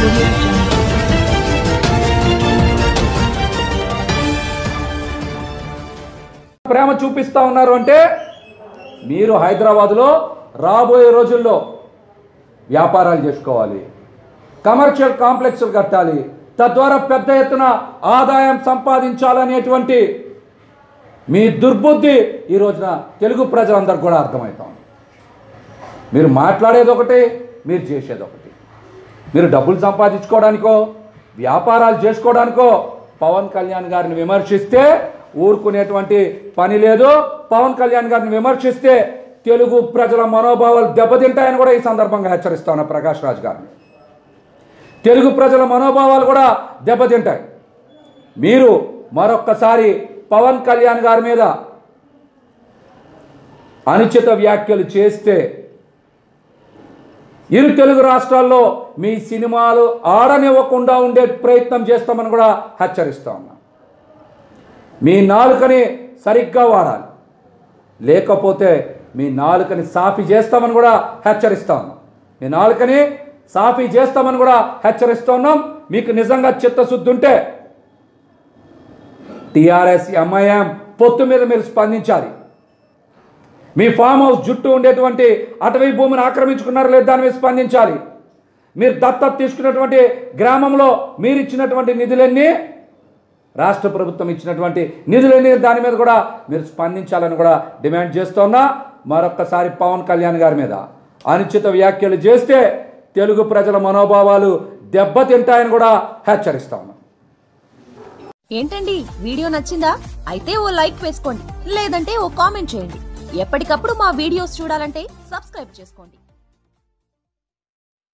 audio jungle. ప్రేమ చూపిస్తా ఉన్నారు అంటే మీరు హైదరాబాదులో రాబోయే రోజుల్లో వ్యాపారాలు చేసుకోవాలి కమర్షియల్ కాంప్లెక్స్లు కట్టాలి తద్వారా పెద్ద ఎత్తున ఆదాయం సంపాదించాలనేటువంటి మీ దుర్బుద్ధి ఈ రోజున తెలుగు ప్రజలందరికీ కూడా అర్థమవుతాం మీరు మాట్లాడేది ఒకటి మీరు చేసేది ఒకటి మీరు డబ్బులు సంపాదించుకోవడానికో వ్యాపారాలు చేసుకోవడానికో పవన్ కళ్యాణ్ గారిని విమర్శిస్తే ఊరుకునేటువంటి పని లేదు పవన్ కళ్యాణ్ గారిని విమర్శిస్తే తెలుగు ప్రజల మనోభావాలు దెబ్బతింటాయని కూడా ఈ సందర్భంగా హెచ్చరిస్తాను ప్రకాష్ రాజ్ గారిని తెలుగు ప్రజల మనోభావాలు కూడా దెబ్బతింటాయి మీరు మరొక్కసారి పవన్ కళ్యాణ్ గారి మీద అనుచిత వ్యాఖ్యలు చేస్తే ఇరు తెలుగు రాష్ట్రాల్లో మీ సినిమాలు ఆడనివ్వకుండా ఉండే ప్రయత్నం చేస్తామని కూడా హెచ్చరిస్తా ఉన్నా మీ నాలుకని సరిగ్గా వాడాలి లేకపోతే మీ నాలుకని సాఫీ చేస్తామని కూడా హెచ్చరిస్తా ఉన్నాం మీ నాలుకని సాఫీ చేస్తామని కూడా హెచ్చరిస్తున్నాం మీకు నిజంగా చిత్తశుద్ధి ఉంటే టిఆర్ఎస్ ఎంఐఎం పొత్తు మీద మీరు స్పందించాలి మీ ఫామ్ హౌస్ జుట్టు ఉండేటువంటి అటవీ భూమిని ఆక్రమించుకున్నారో లేదు దాని మీద స్పందించాలి మీరు దత్తత తీసుకున్నటువంటి గ్రామంలో మీరు ఇచ్చినటువంటి నిధులన్నీ రాష్ట్ర ప్రభుత్వం ఇచ్చినటువంటి నిధులన్నీ దాని మీద కూడా మీరు స్పందించాలని కూడా డిమాండ్ చేస్తున్నా మరొక్కసారి పవన్ కళ్యాణ్ గారి మీద అనుచిత వ్యాఖ్యలు చేస్తే తెలుగు ప్రజల మనోభావాలు దెబ్బతింటాయని కూడా హెచ్చరిస్తా ఉన్నాం ఏంటండి వీడియో నచ్చిందా అయితే ఓ లైక్ వేసుకోండి లేదంటే ఓ కామెంట్ చేయండి ఎప్పటికప్పుడు మా వీడియోస్ చూడాలంటే సబ్స్క్రైబ్ చేసుకోండి